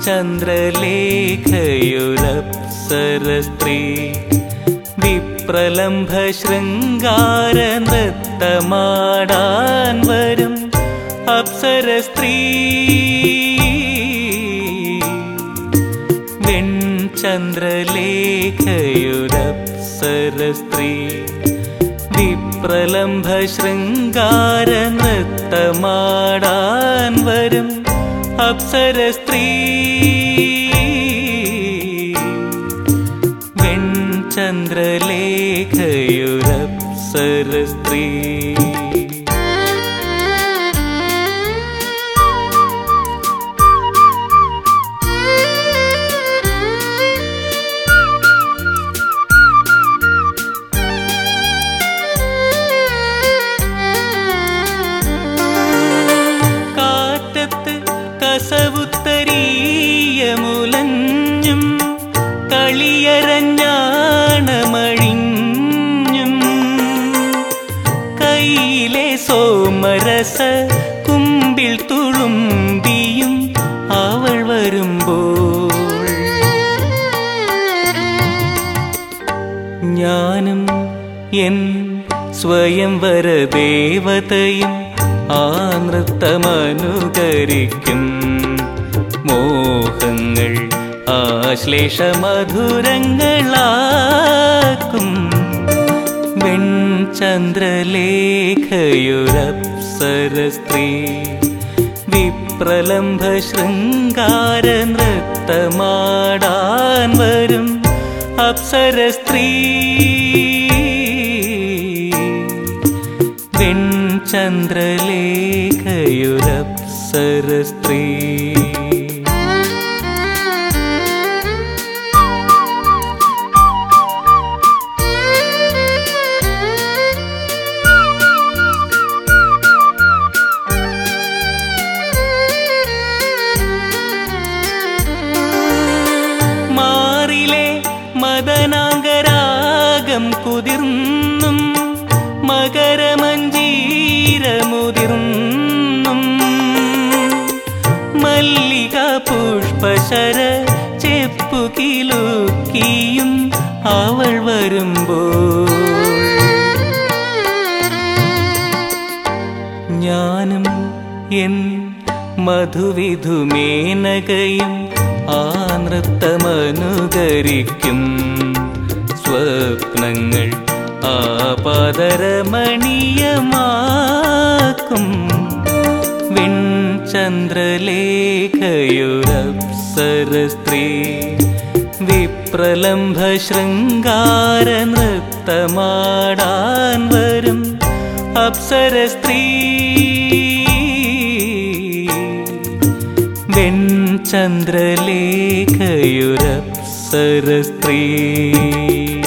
ചന്ദ്രലേഖയുരപ്സരസ്ത്രീ വിപ്രലംഭ ശൃംഗാര നൃത്തമാടാൻ വരും അപ്സരസ്ത്രീ വെൺചന്ദ്രലേഖയുരപ്സരസ്ത്രീ വിപ്രലംഭ ശൃംഗാര നൃത്തമാടാൻ വരും അപ്സരസ്ത്രീ വെൺചന്ദ്രലേഖയുരപ്സരസ്ത്രീ കാറ്റത്ത് കസവുത്തരീയമുലഞ്ഞും കളിയരഞ്ഞാണമഴിഞ്ഞും കയ്യിലെ സോമരസ കുമ്പിൽ തുളുമ്പിയും അവൾ വരുമ്പോൾ ഞാനും എൻ സ്വയംവര ദേവതയും ആ നൃത്തമനുകരിക്കും മോഹങ്ങൾ ആശ്ലേഷമധുരങ്ങളാക്കും വെൺചന്ദ്രലേഖയുരപ്സരസ്ത്രീ വിപ്രലംഭ ശൃംഗാര നൃത്തമാടാൻ വരും അപ്സരസ്ത്രീ വെൺചന്ദ്രലേഖയുരപ്സരസ്ത്രീ മാറിലെ മദനാങ്കരാഗം കുതിർന്നും മകരമഞ്ജീരമുതിർന്നും മല്ലിക പുഷ്പശര ചെപ്പു കിലുക്കിയും അവൾ വരുമ്പോൾ ഞാനും എൻ മധുവിധുമേനകയും ആ നൃത്തമനുകരിക്കും സ്വപ്നങ്ങൾ ആപാദരമണീയമാക്കും വെൺചന്ദ്രലേഖയുരപ്സരസ്ത്രീ വിപ്രലംഭ ശൃംഗാര നൃത്തമാടാൻ വരും അപ്സരസ്ത്രീ വെൺചന്ദ്രലേഖയുരപ്സരസ്ത്രീ